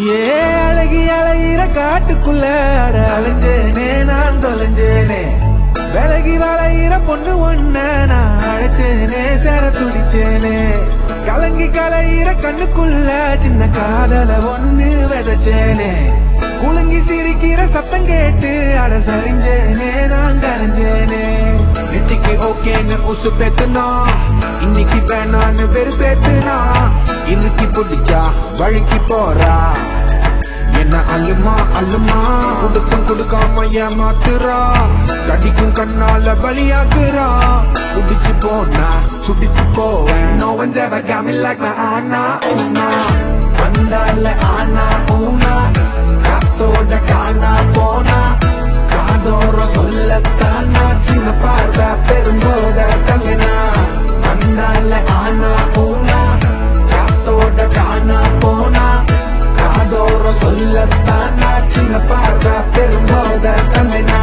ஏ அழகி அழகிற காட்டுக்குள்ள அட அலைஞ்சேனே நான் தொலைஞ்சேனே விலகி வளையிற பொண்ணு ஒண்ண நான் அழைச்சேனே சேர துடிச்சேனே கலங்கி கலையிற கண்ணுக்குள்ள சின்ன காதல ஒண்ணு விதைச்சேனே குலுங்கி சிரிக்கிற சத்தம் கேட்டு அட சரிஞ்சேனே நான் கரைஞ்சேனே நெத்திக்கு ஓகேன்னு உசு பேத்துனா இன்னைக்கு வேணான்னு வெறுப்பேத்துனா இறுக்கி பிடிச்சா வழுக்கி போறா என்ன அல்லுமா அல்லுமா கொடுத்தும் கொடுக்காம ஏமாத்துறா கடிக்கும் கண்ணால பலியாக்குறா குடிச்சு போனா குடிச்சு போவேன் No one's ever got me like my ஆனா ஊனா வந்தால ஆனா ஊனா காத்தோட காணா போனா காதோர சொல்லத்தானா சின்ன பார்வை பெரும்போத தங்கனா வந்தால ஆனா ஊனா காத்தோட காணா போனா காதோர சொல்லத்தானா சின்ன பார்வை பெரும்போத தங்கனா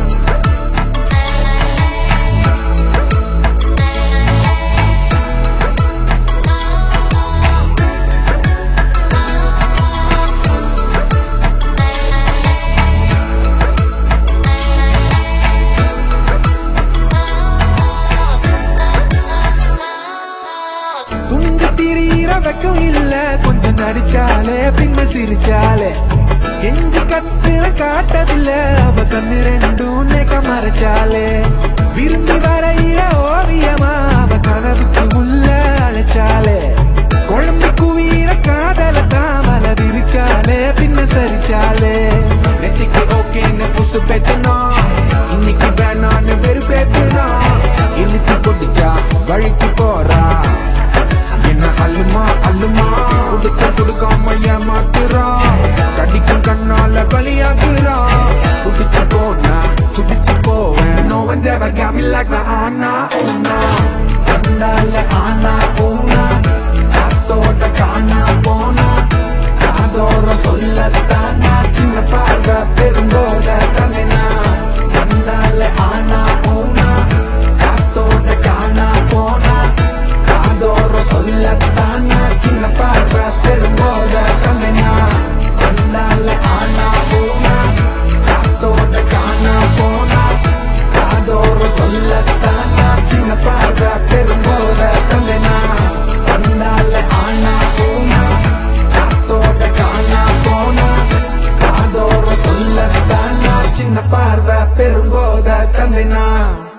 துணிஞ்சு திரியிற வெக்கம் இல்ல கொஞ்சம் நடிச்சாலே பின்ன சிரிச்சாலே கெஞ்சு கத்துற காட்டவில்லை அவ கண்ணு ரெண்டும் நேக்க மறைச்சாலே விரும்பி வரையிற ஓவியமா அவ கனவுக்கு உள்ள அழைச்சாலே குழம்பு குவீர காதல தாமல விரிச்சாலே பின்ன சரிச்சாலே நெத்திக்கு ஓகேன்னு புசு பெத்தனா இன்னைக்கு வேணான்னு வெறுப்பேத்துனா இழுத்து கொடிச்சா வழிக்கு போறா என்ன அல்லுமா அல்லுமா கொடுக்க கொடுக்காம ஏமாத்துறா கடிக்கும் கண்ணால பலியாக்குறா குடிச்சு போனா குடிச்சு போவேன் No one's ever got me like my ஆனா ஊனா வந்தால ஆனா ஊனா காத்தோட காணா போனா காதோர சொல்லத்தானா சின்ன பார்வை பெரும்போத தங்கனா வந்தால ஆனா ஊனா காத்தோட காணா போனா காதோர சொல்லத்தானா சின்ன பார்வை பெரும்போத தங்கனா வந்தால ஆனா ஊனா காத்தோட காணா போனா காதோர சொல்லத்தானா சின்ன பார்வை பெரும்போத தங்கனா வந்தால ஆனா ஊனா காத்தோட காணா போனா காதோர சொல்லத்தானா சின்ன பார்வை பெரும்போத தங்கனா